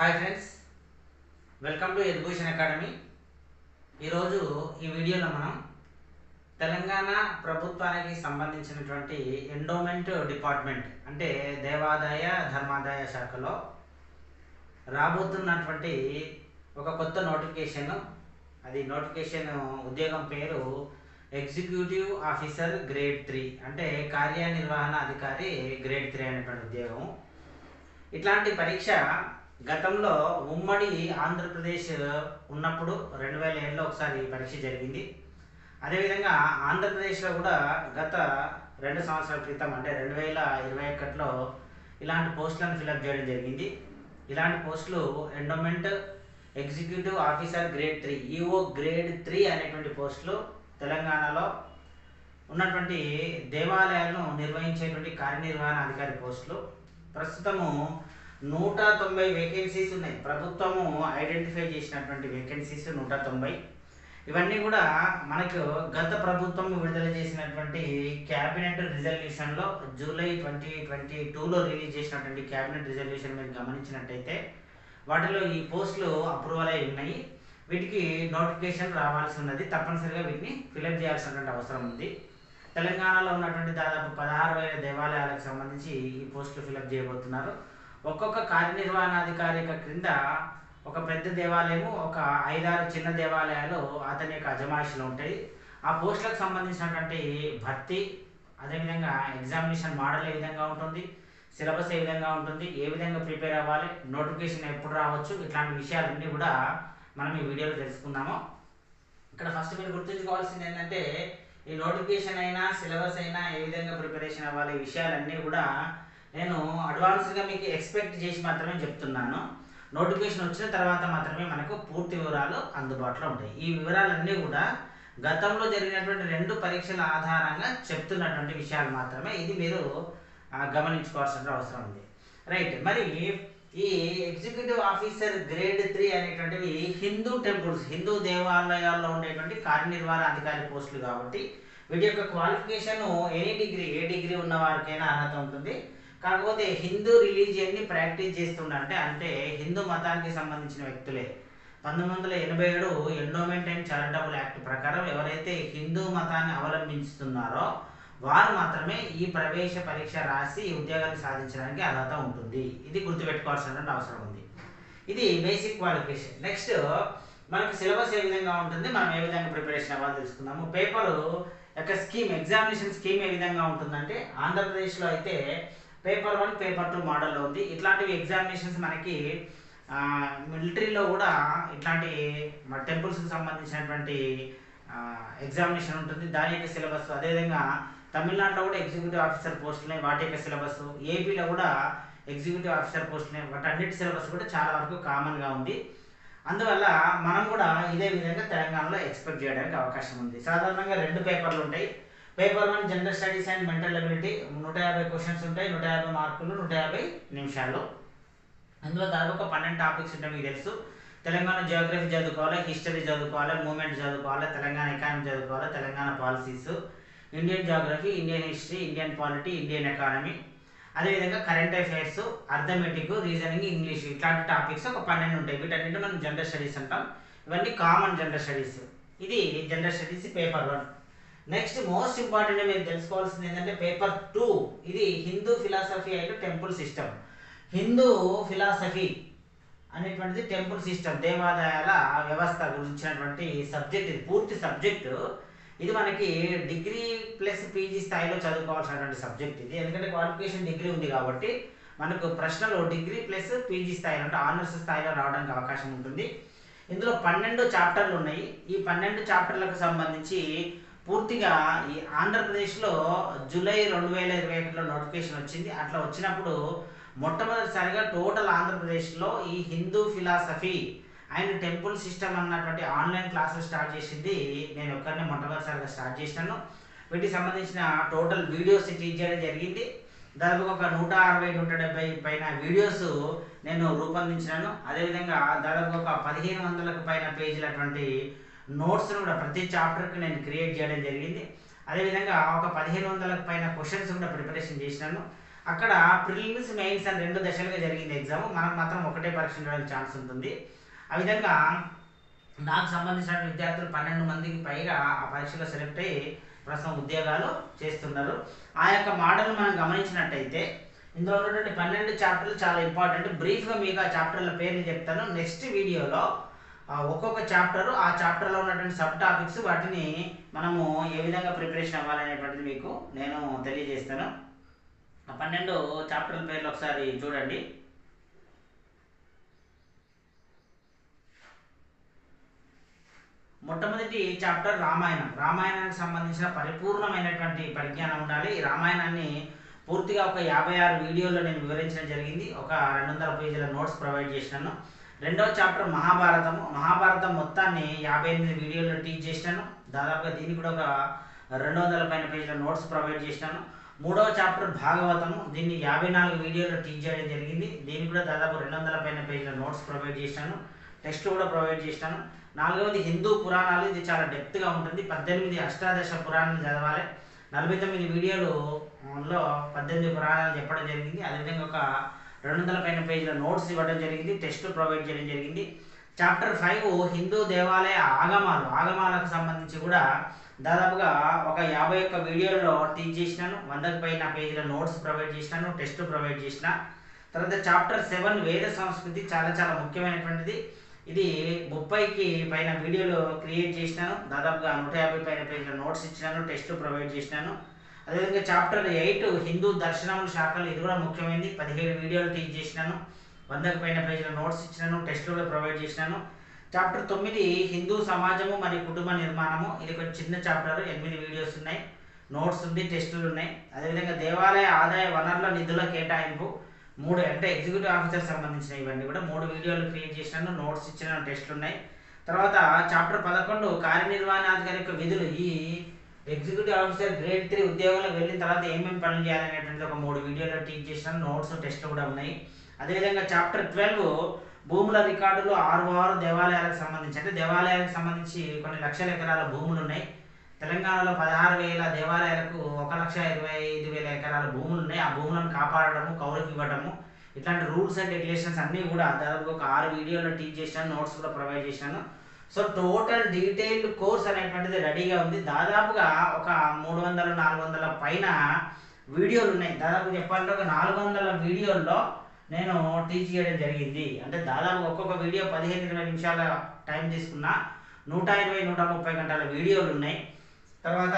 hi friends welcome to education academy ఈరోజు ఈ వీడియోలో మనం తెలంగాణ ప్రభుత్వానికి సంబంధించినటువంటి ఎండోమెంట్ డిపార్ట్మెంట్ అంటే దేవాదాయ ధర్మాదాయ శాఖలో రాబోతున్నటువంటి ఒక కొత్త నోటిఫికేషన్ అది నోటిఫికేషన్ ఉద్యోగం పేరు ఎగ్జిక్యూటివ్ ఆఫీసర్ గ్రేడ్ త్రీ అంటే కార్యనిర్వహణ అధికారి గ్రేడ్ త్రీ అనేటువంటి ఉద్యోగం ఇట్లాంటి పరీక్ష గతంలో ఉమ్మడి ఆంధ్రప్రదేశ్ ఉన్నప్పుడు రెండు వేల ఏడులో ఒకసారి ఈ పరీక్ష జరిగింది అదేవిధంగా ఆంధ్రప్రదేశ్లో కూడా గత రెండు సంవత్సరాల క్రితం అంటే రెండు వేల ఇరవై ఒకటిలో ఇలాంటి పోస్టులను ఫిలప్ చేయడం జరిగింది ఇలాంటి పోస్టులు endowment executive officer grade three EO grade three అనేటువంటి పోస్టులు తెలంగాణలో ఉన్నటువంటి దేవాలయాలను నిర్వహించేటువంటి కార్యనిర్వహణ అధికారి పోస్టులు ప్రస్తుతము నూట తొంభై వేకెన్సీస్ ఉన్నాయి ప్రభుత్వము ఐడెంటిఫై చేసినటువంటి వేకెన్సీస్ నూట తొంభై ఇవన్నీ కూడా మనకు గత ప్రభుత్వం విడుదల చేసినటువంటి క్యాబినెట్ రిజల్యూషన్లో జూలై ట్వంటీ ట్వంటీ టూలో రిలీజ్ చేసినటువంటి క్యాబినెట్ రిజల్యూషన్ మీరు గమనించినట్టయితే వాటిలో ఈ పోస్టులు అప్రూవల్ అయి ఉన్నాయి వీటికి నోటిఫికేషన్ రావాల్సి ఉన్నది తప్పనిసరిగా వీటిని ఫిలప్ చేయాల్సినటువంటి అవసరం ఉంది తెలంగాణలో ఉన్నటువంటి దాదాపు పదహారు వేల దేవాలయాలకు సంబంధించి ఈ పోస్టులు ఫిలప్ చేయబోతున్నారు ఒక్కొక్క కార్యనిర్వహణాధికారి యొక్క క్రింద ఒక పెద్ద దేవాలయము ఒక ఐదారు చిన్న దేవాలయాలు అతని యొక్క అజమాయిషిలో ఉంటాయి ఆ పోస్టులకు సంబంధించినటువంటి భర్తీ అదేవిధంగా ఎగ్జామినేషన్ మోడల్ ఏ విధంగా ఉంటుంది సిలబస్ ఏ విధంగా ఉంటుంది ఏ విధంగా ప్రిపేర్ అవ్వాలి నోటిఫికేషన్ ఎప్పుడు రావచ్చు ఇట్లాంటి విషయాలన్నీ కూడా మనం ఈ వీడియోలో తెలుసుకుందాము ఇక్కడ ఫస్ట్ మీరు గుర్తుంచుకోవాల్సింది ఏంటంటే ఈ నోటిఫికేషన్ అయినా సిలబస్ అయినా ఏ విధంగా ప్రిపరేషన్ అవ్వాలి ఈ విషయాలన్నీ కూడా నేను అడ్వాన్స్గా మీకు ఎక్స్పెక్ట్ చేసి మాత్రమే చెప్తున్నాను నోటిఫికేషన్ వచ్చిన తర్వాత మాత్రమే మనకు పూర్తి వివరాలు అందుబాటులో ఉంటాయి ఈ వివరాలన్నీ కూడా గతంలో జరిగినటువంటి రెండు పరీక్షల ఆధారంగా చెప్తున్నటువంటి విషయాలు మాత్రమే ఇది మీరు ఆ, గమనించుకోవాల్సిన అవసరం ఉంది రైట్ మరి ఈ ఎగ్జిక్యూటివ్ ఆఫీసర్ గ్రేడ్ త్రీ అనేటువంటివి హిందూ టెంపుల్స్ హిందూ దేవాలయాల్లో ఉండేటువంటి కార్యనిర్వహణ అధికారి పోస్టులు కాబట్టి వీటి యొక్క క్వాలిఫికేషన్ ఎనీ డిగ్రీ ఏ డిగ్రీ ఉన్న వారికైనా అర్హత ఉంటుంది కాకపోతే హిందూ రిలీజియన్ని ప్రాక్టీస్ చేస్తుండంటే అంటే హిందూ మతానికి సంబంధించిన వ్యక్తులే పంతొమ్మిది వందల ఎనభై ఏడు ఎండోమెంట్ అండ్ చారిటబుల్ యాక్ట్ ప్రకారం ఎవరైతే హిందూ మతాన్ని అవలంబిస్తున్నారో వారు మాత్రమే ఈ ప్రవేశ పరీక్ష రాసి ఈ ఉద్యోగాన్ని సాధించడానికి అర్హత ఉంటుంది ఇది గుర్తుపెట్టుకోవాల్సినటువంటి అవసరం ఉంది ఇది బేసిక్ క్వాలిఫికేషన్ నెక్స్ట్ మనకి సిలబస్ ఏ విధంగా ఉంటుంది మనం ఏ విధంగా ప్రిపరేషన్ అవ్వాలి తెలుసుకుందాము పేపర్ యొక్క స్కీమ్ ఎగ్జామినేషన్ స్కీమ్ ఏ విధంగా ఉంటుందంటే ఆంధ్రప్రదేశ్లో అయితే పేపర్ వన్ పేపర్ టూ మోడల్లో ఉంది ఇట్లాంటివి ఎగ్జామినేషన్స్ మనకి మిలిటరీలో కూడా ఇట్లాంటి మన టెంపుల్స్కి సంబంధించినటువంటి ఎగ్జామినేషన్ ఉంటుంది దాని యొక్క సిలబస్ అదేవిధంగా తమిళనాడులో కూడా ఎగ్జిక్యూటివ్ ఆఫీసర్ పోస్టులు వాటి యొక్క సిలబస్ ఏపీలో కూడా ఎగ్జిక్యూటివ్ ఆఫీసర్ పోస్టులు వాటి అన్నిటి సిలబస్ కూడా చాలా వరకు కామన్గా ఉంది అందువల్ల మనం కూడా ఇదే విధంగా తెలంగాణలో ఎక్స్పెక్ట్ చేయడానికి అవకాశం ఉంది సాధారణంగా రెండు పేపర్లు ఉంటాయి paper one general studies and mental ability నూట యాభై క్వశ్చన్స్ ఉంటాయి నూట యాభై మార్కులు నూట యాభై నిమిషాలు అందులో దాదాపు పన్నెండు టాపిక్స్ ఉంటాయి మీకు తెలుసు తెలంగాణ జియోగ్రఫీ చదువుకోవాలి హిస్టరీ చదువుకోవాలి మూమెంట్ చదువుకోవాలి తెలంగాణ ఎకానమీ చదువుకోవాలి Telangana policies Indian geography Indian history Indian polity Indian economy అదేవిధంగా current affairs arithmetic reasoning English ఇట్లాంటి టాపిక్స్ ఒక పన్నెండు ఉంటాయి వీటన్నిటి మనం జనరల్ స్టడీస్ అంటాం ఇవన్నీ కామన్ జనరల్ స్టడీస్ ఇది general studies paper one next most important మీరు తెలుసుకోవాల్సింది ఏంటంటే పేపర్ టూ ఇది హిందూ ఫిలాసఫీ అయితే టెంపుల్ సిస్టమ్ హిందూ ఫిలాసఫీ అనేటువంటిది టెంపుల్ సిస్టమ్ దేవాలయాల వ్యవస్థ గురించినటువంటి సబ్జెక్ట్ ఇది పూర్తి సబ్జెక్టు ఇది మనకి డిగ్రీ ప్లస్ పీజీ స్థాయిలో చదువుకోవాల్సినటువంటి సబ్జెక్ట్ ఇది ఎందుకంటే క్వాలిఫికేషన్ డిగ్రీ ఉంది కాబట్టి మనకు ప్రశ్నలు డిగ్రీ ప్లస్ పీజీ స్థాయిలో అంటే ఆనర్స్ స్థాయిలో రావడానికి అవకాశం ఉంటుంది ఇందులో పన్నెండు చాప్టర్లు ఉన్నాయి ఈ పన్నెండు చాప్టర్లకు సంబంధించి పూర్తిగా ఈ ఆంధ్రప్రదేశ్లో జూలై రెండు వేల ఇరవై ఒకటిలో నోటిఫికేషన్ వచ్చింది అట్లా వచ్చినప్పుడు మొట్టమొదటిసారిగా టోటల్ ఆంధ్రప్రదేశ్లో ఈ Hindu philosophy and temple system అన్నటువంటి ఆన్లైన్ క్లాసులు స్టార్ట్ చేసింది నేను ఒక్కరిని మొట్టమొదటిసారిగా స్టార్ట్ చేసినాను వీటికి సంబంధించిన టోటల్ వీడియోస్ టీచ్ చేయడం జరిగింది దాదాపు ఒక నూట అరవై నూట డెబ్బై పైన వీడియోస్ నేను రూపొందించినాను అదేవిధంగా దాదాపు ఒక పదిహేను వందలకు పైన పేజీలటువంటి నోట్స్ను కూడా ప్రతి చాప్టర్కి నేను క్రియేట్ చేయడం జరిగింది అదేవిధంగా ఒక పదిహేను వందలకు పైన క్వశ్చన్స్ కూడా ప్రిపరేషన్ చేసినాను అక్కడ ప్రిలిమ్స్ మెయిన్స్ అని రెండు దశలుగా జరిగింది ఎగ్జామ్ మనకు మాత్రం ఒకటే పరీక్ష ఉండడానికి ఛాన్స్ ఉంటుంది ఆ విధంగా నాకు సంబంధించిన విద్యార్థులు పన్నెండు మందికి పైగా ఆ పరీక్షలో సెలెక్ట్ అయ్యి ప్రస్తుతం ఉద్యోగాలు చేస్తున్నారు ఆ యొక్క మోడల్ మనం గమనించినట్టయితే ఇందులో ఉన్నటువంటి పన్నెండు చాప్టర్లు చాలా ఇంపార్టెంట్ బ్రీఫ్గా మీకు ఆ చాప్టర్ల పేర్లు చెప్తాను నెక్స్ట్ వీడియోలో ఆ ఒక్కొక్క చాప్టర్ ఆ చాప్టర్లో ఉన్నటువంటి సబ్ టాపిక్స్ వాటిని మనము ఏ విధంగా ప్రిపరేషన్ అవ్వాలనేటువంటిది మీకు నేను తెలియజేస్తాను ఆ పన్నెండు చాప్టర్ల పేర్లు ఒకసారి చూడండి మొట్టమొదటి చాప్టర్ రామాయణం రామాయణానికి సంబంధించిన పరిపూర్ణమైనటువంటి పరిజ్ఞానం ఉండాలి ఈ రామాయణాన్ని పూర్తిగా ఒక యాభై ఆరు వీడియోలో నేను వివరించడం జరిగింది ఒక రెండు వందల పేజీల నోట్స్ ప్రొవైడ్ చేసినాను రెండవ చాప్టర్ మహాభారతము మహాభారతం మొత్తాన్ని యాభై ఎనిమిది వీడియోలో టీచ్ చేసినాను దాదాపుగా దీనికి కూడా ఒక రెండు వందల పైన పేజీల నోట్స్ ప్రొవైడ్ చేసినాను మూడవ చాప్టర్ భాగవతము దీన్ని యాభై నాలుగు వీడియోలో టీచ్ చేయడం జరిగింది దీనికి కూడా దాదాపు రెండు వందల పైన పేజీల నోట్స్ ప్రొవైడ్ చేసినాను టెస్ట్ కూడా ప్రొవైడ్ చేసినాను నాలుగవది హిందూ పురాణాలు ఇది చాలా డెప్త్గా ఉంటుంది పద్దెనిమిది అష్టాదశ పురాణాలు చదవాలి నలభై తొమ్మిది వీడియోలు లో పద్దెనిమిది పురాణాలు చెప్పడం జరిగింది అదేవిధంగా ఒక రెండు వందల పైన పేజీల నోట్స్ ఇవ్వడం జరిగింది టెస్ట్ ప్రొవైడ్ చేయడం జరిగింది చాప్టర్ ఫైవ్ హిందూ దేవాలయ ఆగమాలు ఆగమాలకు సంబంధించి కూడా దాదాపుగా ఒక యాభై ఒక్క వీడియోలో టీచ్ చేసినాను వందకు పైన పేజీల నోట్స్ ప్రొవైడ్ చేసినాను టెస్ట్ ప్రొవైడ్ చేసిన తర్వాత చాప్టర్ సెవెన్ వేద సంస్కృతి చాలా చాలా ముఖ్యమైనటువంటిది ఇది ముప్పైకి పైన వీడియోలు క్రియేట్ చేసినాను దాదాపుగా నూట యాభై పైన పేజీల నోట్స్ ఇచ్చినాను టెస్ట్ ప్రొవైడ్ చేసినాను అదేవిధంగా చాప్టర్ ఎయిట్ హిందూ దర్శనముల శాఖలు ఇది కూడా ముఖ్యమైనది పదిహేడు వీడియోలు టీచ్ చేసినాను వందకు పైన పేజీల నోట్స్ ఇచ్చినాను టెస్ట్లు కూడా ప్రొవైడ్ చేసినాను చాప్టర్ తొమ్మిది హిందూ సమాజము మరియు కుటుంబ నిర్మాణము ఇది కొంచెం చిన్న చాప్టర్ ఎనిమిది వీడియోస్ ఉన్నాయి నోట్స్ ఉంది టెస్టులు ఉన్నాయి అదేవిధంగా దేవాలయ ఆదాయ వనరుల నిధుల కేటాయింపు మూడు అంటే ఎగ్జిక్యూటివ్ ఆఫీసర్ సంబంధించిన ఇవన్నీ కూడా మూడు వీడియోలు క్రియేట్ చేసినాను నోట్స్ ఇచ్చిన టెస్ట్లు ఉన్నాయి తర్వాత చాప్టర్ పదకొండు కార్యనిర్వహణాధికారి యొక్క విధులు ఈ ఎగ్జిక్యూటివ్ ఆఫీసర్ గ్రేడ్ త్రీ ఉద్యోగంలోకి వెళ్ళిన తర్వాత ఏమేమి పనులు చేయాలనేటువంటి ఒక మూడు వీడియోలో టీచ్ చేసినాను నోట్స్ టెస్ట్లు కూడా ఉన్నాయి అదేవిధంగా చాప్టర్ ట్వెల్వ్ భూముల రికార్డులు ఆరు ఆరు దేవాలయాలకు సంబంధించి అంటే దేవాలయాలకు సంబంధించి కొన్ని లక్షల ఎకరాల భూములు ఉన్నాయి తెలంగాణలో పదహారు వేల దేవాలయాలకు ఒక లక్ష ఇరవై ఐదు వేల ఎకరాల భూములు ఉన్నాయి ఆ భూములను కాపాడడము కౌలుకి ఇవ్వడము ఇట్లాంటి రూల్స్ అండ్ రెగ్యులేషన్స్ అన్నీ కూడా దాదాపు ఒక ఆరు వీడియోలో టీచ్ చేశాను నోట్స్ కూడా ప్రొవైడ్ చేశాను సో టోటల్ డీటెయిల్డ్ కోర్స్ అనేటువంటిది రెడీగా ఉంది దాదాపుగా ఒక మూడు వందల నాలుగు వందల పైన వీడియోలు ఉన్నాయి దాదాపు చెప్పాలంటే ఒక నాలుగు వందల వీడియోల్లో నేను టీచ్ చేయడం జరిగింది అంటే దాదాపు ఒక్కొక్క వీడియో పదిహేను ఇరవై నిమిషాల టైం తీసుకున్నా నూట ఇరవై నూట ముప్పై గంటల వీడియోలు ఉన్నాయి తర్వాత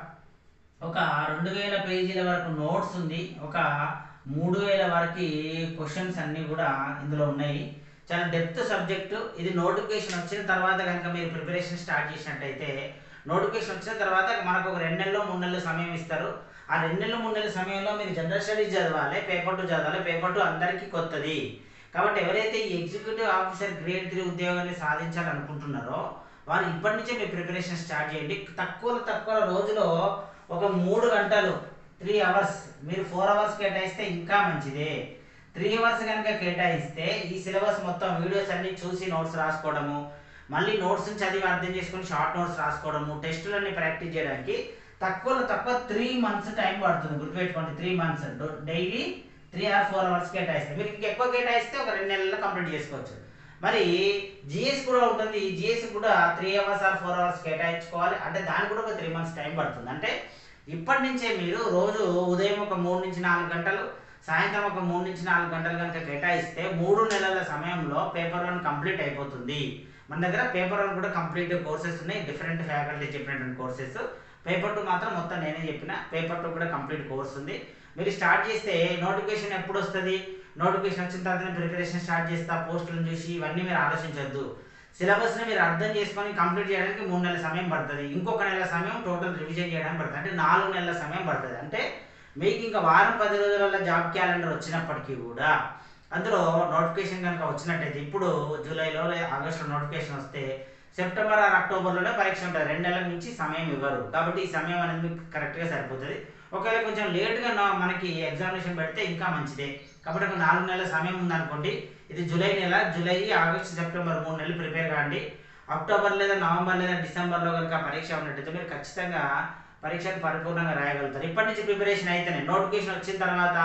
ఒక రెండు వేల పేజీల వరకు నోట్స్ ఉంది ఒక మూడు వేల వరకు క్వశ్చన్స్ అన్నీ కూడా ఇందులో ఉన్నాయి చాలా డెప్త్ సబ్జెక్టు ఇది నోటిఫికేషన్ వచ్చిన తర్వాత కనుక మీరు ప్రిపరేషన్ స్టార్ట్ చేసినట్టయితే నోటిఫికేషన్ వచ్చిన తర్వాత మనకు ఒక రెండు నెలలు మూడు నెలలు సమయం ఇస్తారు ఆ రెండు నెలలు మూడు నెలల సమయంలో మీరు జనరల్ స్టడీస్ చదవాలి పేపర్ టూ చదవాలి పేపర్ టూ అందరికీ కొత్తది కాబట్టి ఎవరైతే ఈ ఎగ్జిక్యూటివ్ ఆఫీసర్ గ్రేడ్ త్రీ ఉద్యోగాన్ని సాధించాలనుకుంటున్నారో వారు ఇప్పటి నుంచే మీ ప్రిపరేషన్ స్టార్ట్ చేయండి తక్కువ తక్కువ రోజులో ఒక మూడు గంటలు త్రీ అవర్స్ మీరు ఫోర్ అవర్స్ కేటాయిస్తే ఇంకా మంచిదే త్రీ అవర్స్ కనుక కేటాయిస్తే ఈ సిలబస్ మొత్తం వీడియోస్ అన్ని చూసి నోట్స్ రాసుకోవడము మళ్ళీ నోట్స్ చదివి అర్థం చేసుకుని షార్ట్ నోట్స్ రాసుకోవడము టెస్టులన్నీ ప్రాక్టీస్ చేయడానికి తక్కువలో తక్కువ త్రీ మంత్స్ టైం పడుతుంది గుర్తుపెట్టుకోండి three months daily three or four hours కేటాయిస్తే మీరు ఇంకా ఎక్కువ కేటాయిస్తే ఒక రెండు నెలల్లో కంప్లీట్ చేసుకోవచ్చు మరి జిఎస్ కూడా ఉంటుంది ఈ జిఎస్ కూడా three hours or four hours కేటాయించుకోవాలి అంటే దానికి కూడా ఒక త్రీ మంత్స్ టైం పడుతుంది అంటే ఇప్పటి నుంచే మీరు రోజు ఉదయం ఒక మూడు నుంచి నాలుగు గంటలు సాయంత్రం ఒక మూడు నుంచి నాలుగు గంటలు కనుక కేటాయిస్తే మూడు నెలల సమయంలో పేపర్ వన్ కంప్లీట్ అయిపోతుంది మన దగ్గర పేపర్ వన్ కూడా కంప్లీట్ కోర్సెస్ ఉన్నాయి డిఫరెంట్ ఫ్యాకల్టీ చెప్పినటువంటి కోర్సెస్ పేపర్ టూ మాత్రం మొత్తం నేనే చెప్పిన పేపర్ టూ కూడా కంప్లీట్ కోర్స్ ఉంది మీరు స్టార్ట్ చేస్తే నోటిఫికేషన్ ఎప్పుడు వస్తుంది నోటిఫికేషన్ వచ్చిన తర్వాత ప్రిపరేషన్ స్టార్ట్ చేస్తా పోస్టులను చూసి ఇవన్నీ మీరు ఆలోచించొద్దు సిలబస్ని మీరు అర్థం చేసుకొని కంప్లీట్ చేయడానికి మూడు నెలల సమయం పడుతుంది ఇంకొక నెల సమయం టోటల్ రివిజన్ చేయడానికి పడుతుంది అంటే నాలుగు నెలల సమయం పడుతుంది అంటే మీకు ఇంకా వారం పది రోజుల జాబ్ క్యాలెండర్ వచ్చినప్పటికీ కూడా అందులో నోటిఫికేషన్ కనుక వచ్చినట్టయితే ఇప్పుడు జూలైలో లేదా ఆగస్టులో నోటిఫికేషన్ వస్తే సెప్టెంబర్ ఆర్ అక్టోబర్లోనే పరీక్ష ఉంటుంది రెండు నెలల నుంచి సమయం ఇవ్వరు కాబట్టి ఈ సమయం అనేది మీకు కరెక్ట్గా సరిపోతుంది ఒకవేళ కొంచెం లేట్గా మనకి ఎగ్జామినేషన్ పెడితే ఇంకా మంచిదే కాబట్టి ఒక నాలుగు నెలల సమయం ఉందనుకోండి ఇది జూలై నెల జూలై ఆగస్ట్ సెప్టెంబర్ మూడు నెలలు ప్రిపేర్ కాండి అక్టోబర్ లేదా నవంబర్ లేదా డిసెంబర్లో కనుక పరీక్ష ఉన్నట్టయితే మీరు ఖచ్చితంగా పరీక్షను పరిపూర్ణంగా రాయగలుగుతారు ఇప్పటి నుంచి ప్రిపరేషన్ అయితేనే నోటిఫికేషన్ వచ్చిన తర్వాత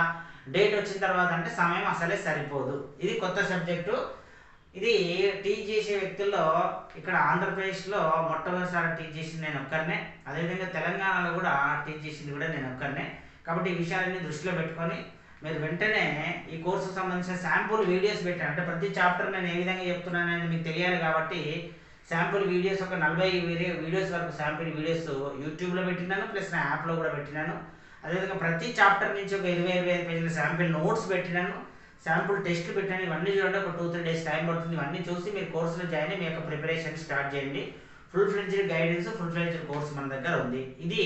డేట్ వచ్చిన తర్వాత అంటే సమయం అసలే సరిపోదు ఇది కొత్త సబ్జెక్టు ఇది టీచ్ చేసే వ్యక్తుల్లో ఇక్కడ ఆంధ్రప్రదేశ్లో మొట్టమొదటిసారి టీచ్ చేసింది నేను ఒక్కరినే అదేవిధంగా తెలంగాణలో కూడా టీచ్ చేసింది కూడా నేను ఒక్కరినే కాబట్టి ఈ విషయాలన్నీ దృష్టిలో పెట్టుకొని మీరు వెంటనే ఈ కోర్సుకు సంబంధించిన శాంపుల్ వీడియోస్ పెట్టాను అంటే ప్రతి చాప్టర్ నేను ఏ విధంగా చెప్తున్నాను అనేది మీకు తెలియాలి కాబట్టి శాంపుల్ వీడియోస్ ఒక నలభై వీడియో వీడియోస్ వరకు శాంపుల్ వీడియోస్ యూట్యూబ్లో పెట్టినాను ప్లస్ నా యాప్లో కూడా పెట్టినాను అదేవిధంగా ప్రతి చాప్టర్ నుంచి ఒక ఇరవై ఇరవై ఐదు పేజీల శాంపిల్ నోట్స్ పెట్టినాను శాంపుల్ టెస్ట్లు పెట్టాను ఇవన్నీ చూడండి ఒక టూ త్రీ డేస్ టైం పడుతుంది ఇవన్నీ చూసి మీరు కోర్సులో జాయిన్ అయ్యి మీ యొక్క ప్రిపరేషన్ స్టార్ట్ చేయండి full fledged guidance full fledged course మన దగ్గర ఉంది ఇది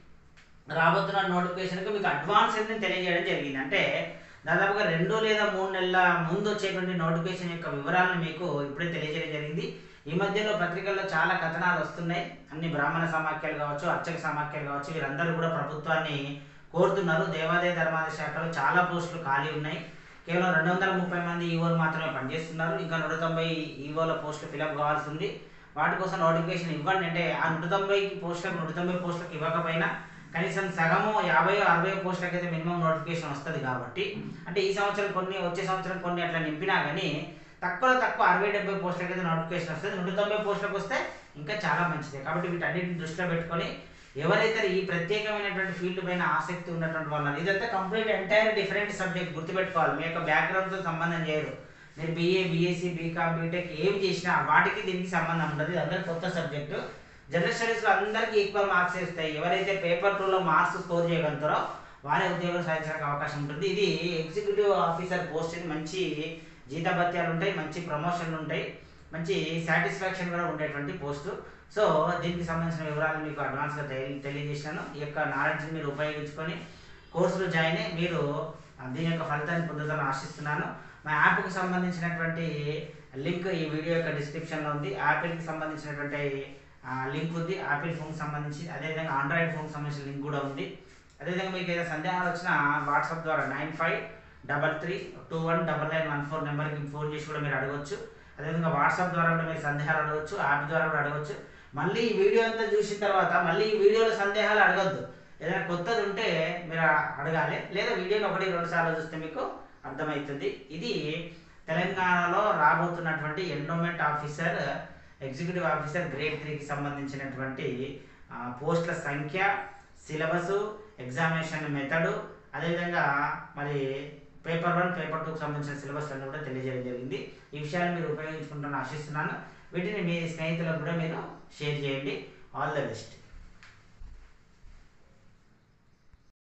రాబోతున్న నోటిఫికేషన్కి మీకు అడ్వాన్స్ అని తెలియజేయడం జరిగింది అంటే దాదాపుగా రెండు లేదా మూడు నెలల ముందు వచ్చేటువంటి నోటిఫికేషన్ యొక్క వివరాలను మీకు ఇప్పుడే తెలియజేయడం జరిగింది ఈ మధ్యలో పత్రికల్లో చాలా కథనాలు వస్తున్నాయి అన్ని బ్రాహ్మణ సమాఖ్యలు కావచ్చు అర్చక సమాఖ్యలు కావచ్చు వీరందరూ కూడా ప్రభుత్వాన్ని కోరుతున్నారు దేవాదాయ ధర్మాదాయ శాఖలో చాలా పోస్టులు ఖాళీ ఉన్నాయి కేవలం రెండు వందల ముప్పై మంది ఈవోలు మాత్రమే పనిచేస్తున్నారు ఇంకా నూట తొంభై ఈవోల పోస్టులు ఫిలప్ కావాల్సి ఉంది వాటి కోసం నోటిఫికేషన్ ఇవ్వండి అంటే ఆ నూట తొంభై పోస్టులకు నూట తొంభై పోస్టులకు ఇవ్వకపోయినా కనీసం సగము యాభై అరవై పోస్టులకు అయితే మినిమం నోటిఫికేషన్ వస్తుంది కాబట్టి అంటే ఈ సంవత్సరం కొన్ని వచ్చే సంవత్సరం కొన్ని అట్లా నింపినా కానీ తక్కువ తక్కువ అరవై డెబ్బై పోస్టులకు అయితే నోటిఫికేషన్ వస్తుంది నూట తొంభై పోస్టులకు వస్తే ఇంకా చాలా మంచిది కాబట్టి వీటన్నిటిని దృష్టిలో పెట్టుకొని ఎవరైతే ఈ ప్రత్యేకమైనటువంటి ఫీల్డ్ పైన ఆసక్తి ఉన్నటువంటి వాళ్ళు ఇదంతా కంప్లీట్ ఎంటైర్ డిఫరెంట్ సబ్జెక్ట్ గుర్తుపెట్టుకోవాలి మీ యొక్క బ్యాక్గ్రౌండ్తో సంబంధం చేయరు మీరు బీఏ బీఎస్సీ బీకామ్ బీటెక్ ఏమి చేసినా వాటికి దీనికి సంబంధం ఉండదు ఇది అందరి కొత్త సబ్జెక్టు జనరల్ స్టడీస్లో అందరికీ ఈక్వల్ మార్క్స్ ఇస్తాయి ఎవరైతే పేపర్ టూలో మార్క్స్ స్కోర్ చేయగలుగుతారో వారే ఉద్యోగం సాధించడానికి అవకాశం ఉంటుంది ఇది ఎగ్జిక్యూటివ్ ఆఫీసర్ పోస్ట్ ఇది మంచి జీతభత్యాలు ఉంటాయి మంచి ప్రమోషన్లు ఉంటాయి మంచి సాటిస్ఫాక్షన్ కూడా ఉండేటువంటి పోస్టు సో దీనికి సంబంధించిన వివరాలు మీకు అడ్వాన్స్గా తెలి తెలియజేసినాను ఈ యొక్క నాలెడ్జ్ని మీరు ఉపయోగించుకొని కోర్సులో జాయిన్ అయ్యి మీరు ఆ, దీని యొక్క ఫలితాన్ని పొందుతారని ఆశిస్తున్నాను మా యాప్కి సంబంధించినటువంటి లింక్ ఈ వీడియో యొక్క డిస్క్రిప్షన్లో ఉంది యాపిల్కి సంబంధించినటువంటి లింక్ ఉంది యాపిల్ ఫోన్కి సంబంధించి అదేవిధంగా ఆండ్రాయిడ్ ఫోన్కి సంబంధించిన లింక్ కూడా ఉంది అదేవిధంగా మీకు ఏదైనా సందేహాలు వచ్చినా వాట్సాప్ ద్వారా nine five double three two one double nine one four నెంబర్కి ఫోన్ చేసి కూడా మీరు అడగవచ్చు అదేవిధంగా వాట్సాప్ ద్వారా కూడా మీరు సందేహాలు అడగవచ్చు యాప్ ద్వారా కూడా అడగవచ్చు మళ్ళీ ఈ వీడియో అంతా చూసిన తర్వాత మళ్ళీ ఈ వీడియోలో సందేహాలు అడగొద్దు ఏదైనా కొత్తది ఉంటే మీరు అడగాలి లేదా వీడియోని ఒకటి రెండు సార్లు చూస్తే మీకు అర్థమవుతుంది ఇది తెలంగాణలో రాబోతున్నటువంటి endowment officer executive officer grade త్రీకి సంబంధించినటువంటి ఆ, పోస్టుల సంఖ్య సిలబస్ ఎగ్జామినేషన్ మెథడు అదేవిధంగా మరి పేపర్ వన్ పేపర్ టూకి సంబంధించిన సిలబస్ అన్ని కూడా తెలియజేయడం జరిగింది ఈ విషయాలు మీరు ఉపయోగించుకుంటారని ఆశిస్తున్నాను వీటిని మీ స్నేహితులకు కూడా మీరు షేర్ చేయండి ఆల్ ద బెస్ట్